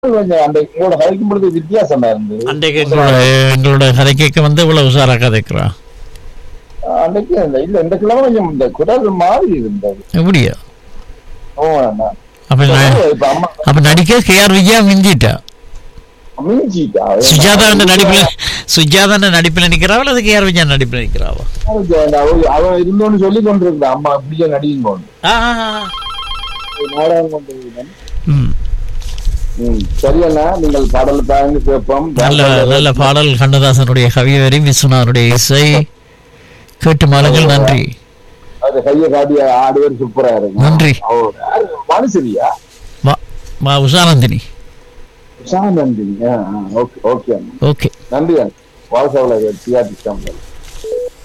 கொஞ்சம் அந்த உங்களோட கதைக்கும் பொழுது வித்தியாசமா இருந்தது அன்றைக்கு எங்களோட எங்களோட கதை கேட்க வந்து இவ்வளவு உஷாரா கதைக்கிறான் அன்னைக்கு இந்த இல்ல இந்த கிழமை கொஞ்சம் இந்த குரல் மாறி இருந்தது எப்படியா ஓ அண்ணா. அப்ப நான் இப்ப அம்மா அப்ப நடிக்க கேஆர் விஜயா மிஞ்சிட்டா மிஞ்சிட்டா சுஜாதா நடிப்புல சுஜாதா நடிப்புல நிக்கிறாவா அது கேஆர் விஜயா நடிப்புல நிக்கிறாவா அவ- அவன் இருந்தோன்னு சொல்லி கொண்டிருந்தா அம்மா அப்படியே நடிங்க ஆ, ஆ, ஆ. நாடகம் கொண்டு இருந்தேன். ம். ம், சரி அண்ணா நீங்கள் பாடல் தாங்க கேட்போம் நல்ல நல்ல பாடல் கண்ணதாசனுடைய கவியவரி விஸ்வநாதனுடைய இசை கேட்டு மாலுங்கள் நன்றி அது கைய காட்டி ஆடுவர் சூப்பரா இருக்கு நன்றி. அவர் யாரு? மனுஷரியா வா வா உஷானந்தினி உஷா நந்தினி ஓகே ஓகே அண்ணா ஓகே நன்றி அண்ணா வாழ்க்கை டிஆர்டி